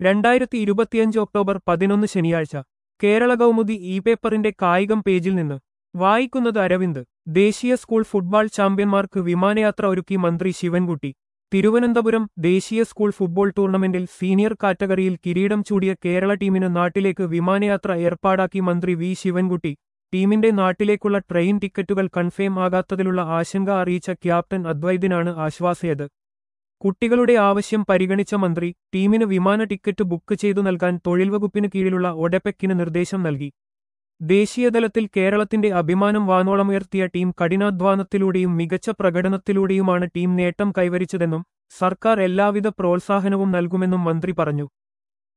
രണ്ടായിരത്തി ഇരുപത്തിയഞ്ച് ഒക്ടോബർ പതിനൊന്ന് ശനിയാഴ്ച കേരള കൗമുദി ഇ പേപ്പറിന്റെ കായികം പേജിൽ നിന്ന് വായിക്കുന്നത് അരവിന്ദ് ദേശീയ സ്കൂൾ ഫുട്ബോൾ ചാമ്പ്യന്മാർക്ക് വിമാനയാത്ര ഒരുക്കി മന്ത്രി ശിവൻകുട്ടി തിരുവനന്തപുരം ദേശീയ സ്കൂൾ ഫുട്ബോൾ ടൂർണമെന്റിൽ സീനിയർ കാറ്റഗറിയിൽ കിരീടം ചൂടിയ കേരള ടീമിന് നാട്ടിലേക്ക് വിമാനയാത്ര ഏർപ്പാടാക്കി മന്ത്രി വി ശിവൻകുട്ടി ടീമിന്റെ നാട്ടിലേക്കുള്ള ട്രെയിൻ ടിക്കറ്റുകൾ കൺഫേം ആകാത്തതിലുള്ള ആശങ്ക അറിയിച്ച ക്യാപ്റ്റൻ അദ്വൈതിനാണ് ആശ്വാസയത് കുട്ടികളുടെ ആവശ്യം പരിഗണിച്ച മന്ത്രി ടീമിന് വിമാന ടിക്കറ്റ് ബുക്ക് ചെയ്തു നൽകാൻ തൊഴിൽ വകുപ്പിന് കീഴിലുള്ള ഒഡെപെക്കിന് നിർദ്ദേശം നൽകി ദേശീയതലത്തിൽ കേരളത്തിന്റെ അഭിമാനം വാനോളമുയർത്തിയ ടീം കഠിനാധ്വാനത്തിലൂടെയും മികച്ച പ്രകടനത്തിലൂടെയുമാണ് ടീം നേട്ടം കൈവരിച്ചതെന്നും സർക്കാർ എല്ലാവിധ പ്രോത്സാഹനവും നൽകുമെന്നും മന്ത്രി പറഞ്ഞു